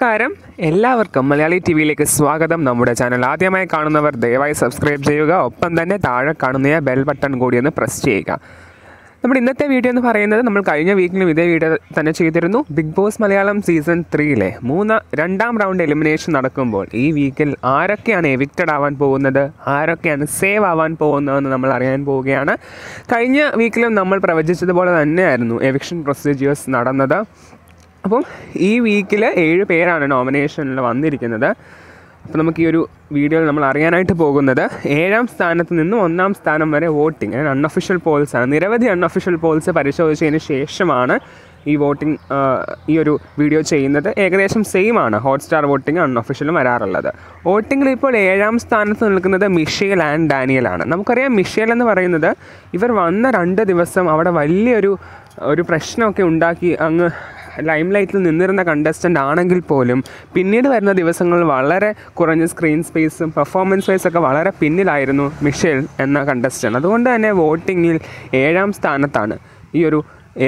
നമസ്കാരം എല്ലാവർക്കും മലയാളി ടി വിയിലേക്ക് സ്വാഗതം നമ്മുടെ ചാനൽ ആദ്യമായി കാണുന്നവർ ദയവായി സബ്സ്ക്രൈബ് ചെയ്യുക ഒപ്പം തന്നെ താഴെ കാണുന്ന ബെൽ ബട്ടൺ കൂടി ഒന്ന് പ്രസ് ചെയ്യുക നമ്മുടെ ഇന്നത്തെ വീഡിയോ എന്ന് പറയുന്നത് നമ്മൾ കഴിഞ്ഞ വീക്കിലും ഇതേ വീഡിയോ തന്നെ ചെയ്തിരുന്നു ബിഗ് ബോസ് മലയാളം സീസൺ ത്രീയിലെ മൂന്ന് രണ്ടാം റൗണ്ട് എലിമിനേഷൻ നടക്കുമ്പോൾ ഈ വീക്കിൽ ആരൊക്കെയാണ് എവിക്റ്റഡ് ആവാൻ പോകുന്നത് ആരൊക്കെയാണ് സേവ് ആവാൻ പോകുന്നതെന്ന് നമ്മൾ അറിയാൻ പോവുകയാണ് കഴിഞ്ഞ വീക്കിലും നമ്മൾ പ്രവചിച്ചതുപോലെ തന്നെയായിരുന്നു എവിക്ഷൻ പ്രൊസീജിയേഴ്സ് നടന്നത് അപ്പം ഈ വീക്കിൽ ഏഴ് പേരാണ് നോമിനേഷനിൽ വന്നിരിക്കുന്നത് അപ്പോൾ നമുക്ക് ഈ ഒരു വീഡിയോയിൽ നമ്മൾ അറിയാനായിട്ട് പോകുന്നത് ഏഴാം സ്ഥാനത്ത് നിന്ന് ഒന്നാം സ്ഥാനം വരെ വോട്ടിംഗ് അതായത് അൺഒഫീഷ്യൽ പോൾസ് ആണ് നിരവധി അൺഒഫീഷ്യൽ പോൾസ് പരിശോധിച്ചതിന് ശേഷമാണ് ഈ വോട്ടിംഗ് ഈ ഒരു വീഡിയോ ചെയ്യുന്നത് ഏകദേശം സെയിം ആണ് ഹോട്ട്സ്റ്റാർ വോട്ടിംഗ് അൺഒഫീഷ്യലും വരാറുള്ളത് വോട്ടിങ്ങിൽ ഇപ്പോൾ ഏഴാം സ്ഥാനത്ത് നിൽക്കുന്നത് മിഷേൽ ആൻഡ് ഡാനിയലാണ് നമുക്കറിയാം മിഷേൽ എന്ന് പറയുന്നത് ഇവർ വന്ന രണ്ട് ദിവസം അവിടെ വലിയൊരു ഒരു പ്രശ്നമൊക്കെ ഉണ്ടാക്കി അങ്ങ് ലൈം ലൈറ്റിൽ നിന്നിരുന്ന കണ്ടസ്റ്റൻ്റ് ആണെങ്കിൽ പോലും പിന്നീട് വരുന്ന ദിവസങ്ങളിൽ വളരെ കുറഞ്ഞ സ്ക്രീൻ സ്പേസും പെർഫോമൻസ് വൈസ് ഒക്കെ വളരെ പിന്നിലായിരുന്നു മിഷേൽ എന്ന കണ്ടസ്റ്റൻ്റ് അതുകൊണ്ട് തന്നെ വോട്ടിങ്ങിൽ ഏഴാം സ്ഥാനത്താണ് ഈ ഒരു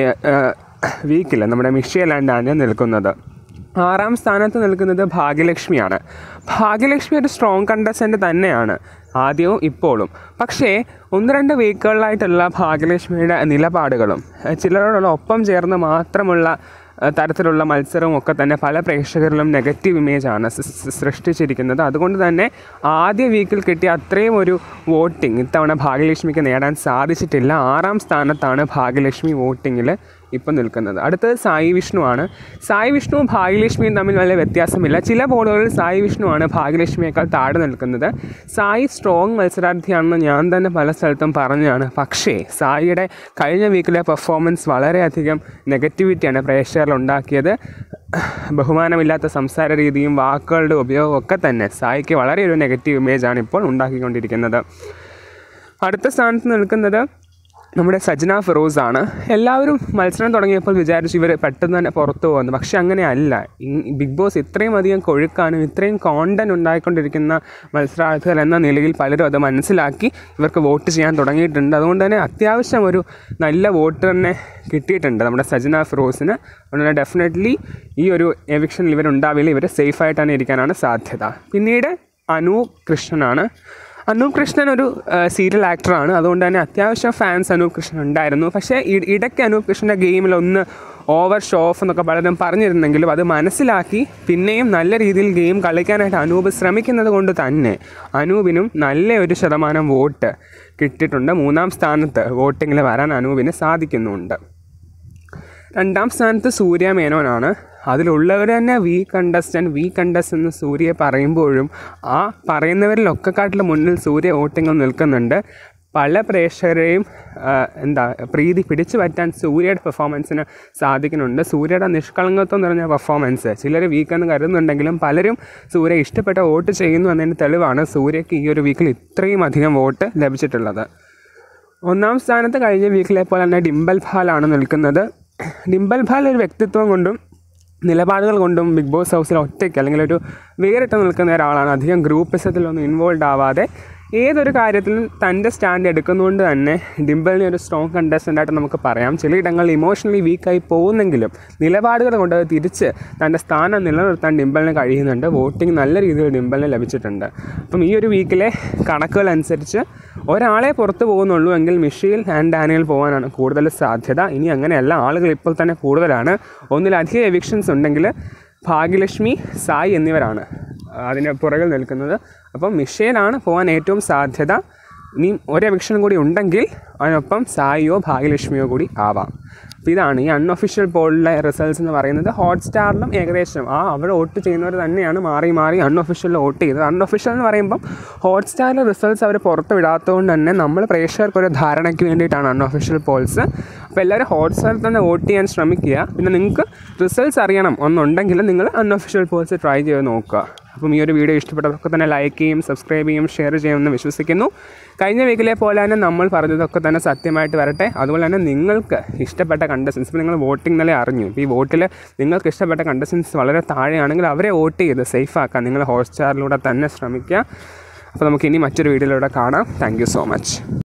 വീക്കിൽ നമ്മുടെ മിഷേൽ ആൻഡ് ആൻഡ് നിൽക്കുന്നത് ആറാം സ്ഥാനത്ത് നിൽക്കുന്നത് ഭാഗ്യലക്ഷ്മിയാണ് ഭാഗ്യലക്ഷ്മി ഒരു സ്ട്രോങ് കണ്ടസ്റ്റൻ്റ് തന്നെയാണ് ആദ്യവും ഇപ്പോഴും പക്ഷേ ഒന്ന് രണ്ട് വീക്കുകളിലായിട്ടുള്ള ഭാഗ്യലക്ഷ്മിയുടെ നിലപാടുകളും ചിലരോടുള്ള ഒപ്പം ചേർന്ന് മാത്രമുള്ള തരത്തിലുള്ള മത്സരവും ഒക്കെ തന്നെ പല പ്രേക്ഷകരിലും നെഗറ്റീവ് ഇമേജാണ് സൃഷ്ടിച്ചിരിക്കുന്നത് അതുകൊണ്ട് തന്നെ ആദ്യ വീക്കിൽ കിട്ടിയ അത്രയും ഒരു വോട്ടിംഗ് ഇത്തവണ ഭാഗ്യലക്ഷ്മിക്ക് നേടാൻ സാധിച്ചിട്ടില്ല ആറാം സ്ഥാനത്താണ് ഭാഗ്യലക്ഷ്മി വോട്ടിങ്ങിൽ ഇപ്പം നിൽക്കുന്നത് അടുത്തത് സായി വിഷ്ണുവാണ് സായി വിഷ്ണുവും ഭാഗ്യലക്ഷ്മിയും തമ്മിൽ വലിയ വ്യത്യാസമില്ല ചില ബോർഡുകളിൽ സായി വിഷ്ണുവാണ് ഭാഗ്യലക്ഷ്മിയേക്കാൾ താഴെ നിൽക്കുന്നത് സായി സ്ട്രോങ് മത്സരാർത്ഥിയാണെന്ന് ഞാൻ തന്നെ പല സ്ഥലത്തും പറഞ്ഞതാണ് പക്ഷേ സായിയുടെ കഴിഞ്ഞ വീക്കിലെ പെർഫോമൻസ് വളരെയധികം നെഗറ്റിവിറ്റിയാണ് പ്രേക്ഷകരിൽ ഉണ്ടാക്കിയത് ബഹുമാനമില്ലാത്ത സംസാര രീതിയും വാക്കുകളുടെ ഉപയോഗവും ഒക്കെ തന്നെ സായിക്ക് വളരെ ഒരു നെഗറ്റീവ് ഇമേജാണ് ഇപ്പോൾ ഉണ്ടാക്കിക്കൊണ്ടിരിക്കുന്നത് അടുത്ത സ്ഥാനത്ത് നിൽക്കുന്നത് നമ്മുടെ സജ്ന ഫിറോസ് ആണ് എല്ലാവരും മത്സരം തുടങ്ങിയപ്പോൾ വിചാരിച്ചു ഇവർ പെട്ടെന്ന് തന്നെ പുറത്തു പോകുന്നു പക്ഷെ അങ്ങനെയല്ല ബിഗ് ബോസ് ഇത്രയും അധികം കൊഴുക്കാനും ഇത്രയും കോണ്ടൻറ്റ് ഉണ്ടായിക്കൊണ്ടിരിക്കുന്ന മത്സരാർത്ഥികൾ എന്ന നിലയിൽ പലരും അത് മനസ്സിലാക്കി ഇവർക്ക് വോട്ട് ചെയ്യാൻ തുടങ്ങിയിട്ടുണ്ട് അതുകൊണ്ട് തന്നെ അത്യാവശ്യം ഒരു നല്ല വോട്ട് തന്നെ കിട്ടിയിട്ടുണ്ട് നമ്മുടെ സജ്ന ഫിറോസിന് അതുകൊണ്ട് തന്നെ ഡെഫിനറ്റ്ലി ഈ ഒരു എവിക്ഷനിൽ ഇവരുണ്ടാവില്ല ഇവർ സേഫായിട്ടാണ് ഇരിക്കാനാണ് സാധ്യത പിന്നീട് അനു കൃഷ്ണനാണ് അനൂപ് കൃഷ്ണൻ ഒരു സീരിയൽ ആക്ടറാണ് അതുകൊണ്ട് തന്നെ അത്യാവശ്യം ഫാൻസ് അനൂപ് കൃഷ്ണൻ ഉണ്ടായിരുന്നു പക്ഷേ ഇടയ്ക്ക് അനൂപ് കൃഷ്ണൻ്റെ ഗെയിമിൽ ഒന്ന് ഓവർ ഷോ ഓഫ് എന്നൊക്കെ പലരും പറഞ്ഞിരുന്നെങ്കിലും അത് മനസ്സിലാക്കി പിന്നെയും നല്ല രീതിയിൽ ഗെയിം കളിക്കാനായിട്ട് അനൂപ് ശ്രമിക്കുന്നത് കൊണ്ട് തന്നെ അനൂപിനും നല്ല ഒരു ശതമാനം വോട്ട് കിട്ടിയിട്ടുണ്ട് മൂന്നാം സ്ഥാനത്ത് വോട്ടിങ്ങിൽ വരാൻ അനൂപിന് സാധിക്കുന്നുണ്ട് രണ്ടാം സ്ഥാനത്ത് സൂര്യ മേനോനാണ് അതിലുള്ളവർ തന്നെ വി കണ്ടസ്റ്റൻറ്റ് വി കണ്ടസ്റ്റ് എന്ന് സൂര്യയെ പറയുമ്പോഴും ആ പറയുന്നവരിലൊക്കെ കാട്ടിലും മുന്നിൽ സൂര്യ വോട്ടിങ്ങിൽ നിൽക്കുന്നുണ്ട് പല പ്രേക്ഷകരെയും എന്താ പ്രീതി പിടിച്ചു പറ്റാൻ സൂര്യയുടെ പെർഫോമൻസിന് സാധിക്കുന്നുണ്ട് സൂര്യയുടെ നിഷ്കളങ്കത്വം നിറഞ്ഞ പെർഫോമൻസ് ചിലർ വീക്കെന്ന് കരുതുന്നുണ്ടെങ്കിലും പലരും സൂര്യ ഇഷ്ടപ്പെട്ട വോട്ട് ചെയ്യുന്നു എന്നതിന് തെളിവാണ് സൂര്യയ്ക്ക് ഈ ഒരു വീക്കിൽ ഇത്രയും അധികം വോട്ട് ലഭിച്ചിട്ടുള്ളത് ഒന്നാം സ്ഥാനത്ത് കഴിഞ്ഞ വീക്കിലെ പോലെ തന്നെ ഡിംബൽ ഭാലാണ് നിൽക്കുന്നത് ഡിംബൽ ഭാൽ ഒരു വ്യക്തിത്വം കൊണ്ടും നിലപാടുകൾ കൊണ്ടും ബിഗ് ബോസ് ഹൗസിൽ ഒറ്റയ്ക്ക് അല്ലെങ്കിൽ ഒരു വേറിട്ട് നിൽക്കുന്ന ഒരാളാണ് അധികം ഗ്രൂപ്പിസത്തിലൊന്നും ഇൻവോൾവ് ആവാതെ ഏതൊരു കാര്യത്തിലും തൻ്റെ സ്റ്റാൻഡ് എടുക്കുന്നതുകൊണ്ട് തന്നെ ഡിംബിളിനെ ഒരു സ്ട്രോങ് കണ്ടസ്റ്റൻ്റായിട്ട് നമുക്ക് പറയാം ചിലയിടങ്ങളിൽ ഇമോഷണലി വീക്കായി പോകുന്നെങ്കിലും നിലപാടുകൾ കൊണ്ട് അത് തിരിച്ച് തൻ്റെ സ്ഥാനം നിലനിർത്താൻ ഡിംബിളിന് കഴിയുന്നുണ്ട് വോട്ടിംഗ് നല്ല രീതിയിൽ ഡിംബിളിന് ലഭിച്ചിട്ടുണ്ട് അപ്പം ഈ ഒരു വീക്കിലെ കണക്കുകൾ അനുസരിച്ച് ഒരാളെ പുറത്തു പോകുന്നുള്ളൂ എങ്കിൽ മിഷീൽ ആൻഡ് ഡാനിയൽ പോകാനാണ് കൂടുതൽ സാധ്യത ഇനി അങ്ങനെയല്ല ആളുകൾ ഇപ്പോൾ തന്നെ കൂടുതലാണ് ഒന്നിലധികം എവിക്ഷൻസ് ഉണ്ടെങ്കിൽ ഭാഗ്യലക്ഷ്മി സായി എന്നിവരാണ് അതിന് പുറകിൽ നിൽക്കുന്നത് അപ്പം മിഷേലാണ് പോകാൻ ഏറ്റവും സാധ്യത ഇനി ഒരു എവിക്ഷൻ കൂടി ഉണ്ടെങ്കിൽ അതിനൊപ്പം സായിയോ ഭാഗ്യലക്ഷ്മിയോ കൂടി ആവാം അപ്പോൾ ഇതാണ് ഈ അൺഒഫീഷ്യൽ പോളിലെ റിസൾട്ട്സ് എന്ന് പറയുന്നത് ഹോട്ട്സ്റ്റാറിലും ഏകദേശം ആ അവിടെ വോട്ട് ചെയ്യുന്നവർ തന്നെയാണ് മാറി മാറി അൺഒഫീഷ്യലിൽ വോട്ട് ചെയ്തത് അൺഒഫീഷ്യൽ എന്ന് പറയുമ്പം ഹോട്ട്സ്റ്റാറിലെ റിസൾട്ട്സ് അവർ പുറത്ത് വിടാത്തതുകൊണ്ട് തന്നെ നമ്മൾ പ്രേക്ഷകർക്ക് ഒരു ധാരണയ്ക്ക് വേണ്ടിയിട്ടാണ് അൺഒഫീഷ്യൽ പോൾസ് അപ്പോൾ എല്ലാവരും ഹോട്ട്സ്റ്റാറിൽ തന്നെ വോട്ട് ചെയ്യാൻ ശ്രമിക്കുക പിന്നെ നിങ്ങൾക്ക് റിസൾട്ട്സ് അറിയണം ഒന്നുണ്ടെങ്കിൽ നിങ്ങൾ അൺഒഫീഷ്യൽ പോൾസ് ട്രൈ ചെയ്ത് നോക്കുക അപ്പം ഈ ഒരു വീഡിയോ ഇഷ്ടപ്പെട്ടവർക്ക് തന്നെ ലൈക്ക് ചെയ്യും സബ്സ്ക്രൈബ് ചെയ്യും ഷെയർ ചെയ്യുമെന്ന് വിശ്വസിക്കുന്നു കഴിഞ്ഞ വീക്കിലെ പോലെ തന്നെ നമ്മൾ പറഞ്ഞതൊക്കെ തന്നെ സത്യമായിട്ട് വരട്ടെ അതുപോലെ തന്നെ നിങ്ങൾക്ക് ഇഷ്ടപ്പെട്ട കണ്ടസ്റ്റൻസ് ഇപ്പോൾ നിങ്ങൾ വോട്ടിംഗ് നില അറിഞ്ഞു ഇപ്പോൾ ഈ വോട്ടിൽ നിങ്ങൾക്ക് ഇഷ്ടപ്പെട്ട കണ്ടസ്റ്റൻസ് വളരെ താഴെയാണെങ്കിൽ അവരെ വോട്ട് ചെയ്ത് സേഫ് ആക്കാൻ നിങ്ങൾ ഹോട്ട്സ്റ്റാറിലൂടെ തന്നെ ശ്രമിക്കുക അപ്പോൾ നമുക്ക് ഇനി മറ്റൊരു വീഡിയോയിലൂടെ കാണാം താങ്ക് സോ മച്ച്